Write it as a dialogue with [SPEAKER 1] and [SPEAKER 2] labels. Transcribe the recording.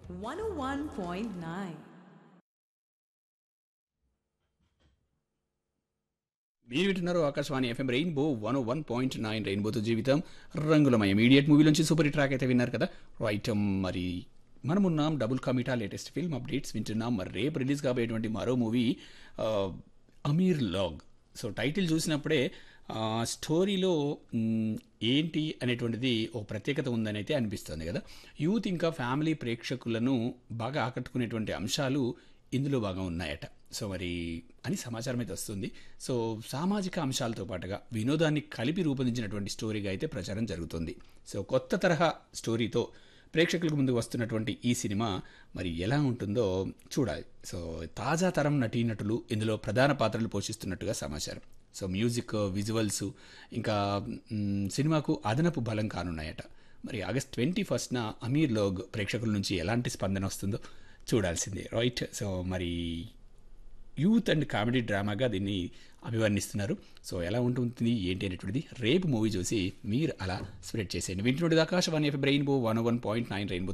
[SPEAKER 1] 101.9.
[SPEAKER 2] మీరు వింటున్నారు Akashvani FM rainbow one one point nine రెయిన్బోతో జీవితం రంగులమయ ఇమీడియట్ మూవీ నుంచి సూపర్ ట్రాక్ అయితే విన్నారు కదా రైట్ మరి మనమున్నాం డబుల్ కమిటా లేటెస్ట్ ఫిల్మ్ అప్డేట్స్ వింటున్నాం మరి రేపు రిలీజ్ కాబోయేటువంటి మరో movie Amir Log so title చూసినప్పుడే ఆ, స్టోరీలో మ్, ఏంటి అనేటువంటిది ఓ ప్రత్యేకత ఉందని అయితే అనిపిస్తుంది కదా యూత్ ఇంకా ఫ్యామిలీ ప్రేక్షకులను బాగా ఆకట్టుకునేటువంటి అంశాలు ఇందులో బాగా ఉన్నాయట సో మరి అని సమాచారం అయితే వస్తుంది సో సామాజిక అంశాలతో పాటుగా వినోదాన్ని కలిపి రూపొందించినటువంటి స్టోరీగా అయితే ప్రచారం జరుగుతుంది సో కొత్త తరహా స్టోరీతో ప్రేక్షకులకు ముందుకు వస్తున్నటువంటి ఈ సినిమా మరి ఎలా ఉంటుందో చూడాలి సో తాజా తరం నటీనటులు ఇందులో ప్రధాన పాత్రలు పోషిస్తున్నట్టుగా సమాచారం సో మ్యూజిక్ విజువల్స్ ఇంకా మ్, సినిమాకు అదనపు బలం కానున్నాయట మరి ఆగస్ట్ ట్వంటీ ఫస్ట్న అమీర్ లోగ్ ప్రేక్షకుల నుంచి ఎలాంటి స్పందన వస్తుందో చూడాల్సిందే రైట్ సో మరి యూత్ అండ్ కామెడీ డ్రామాగా దీన్ని అభివర్ణిస్తున్నారు సో ఎలా ఉంటుంది ఏంటి అనేటువంటిది రేపు మూవీ చూసి మీరు అలా స్ప్రెడ్ చేసేయండి వింటున్నది Akashvani F rainbow one one point nine rainbow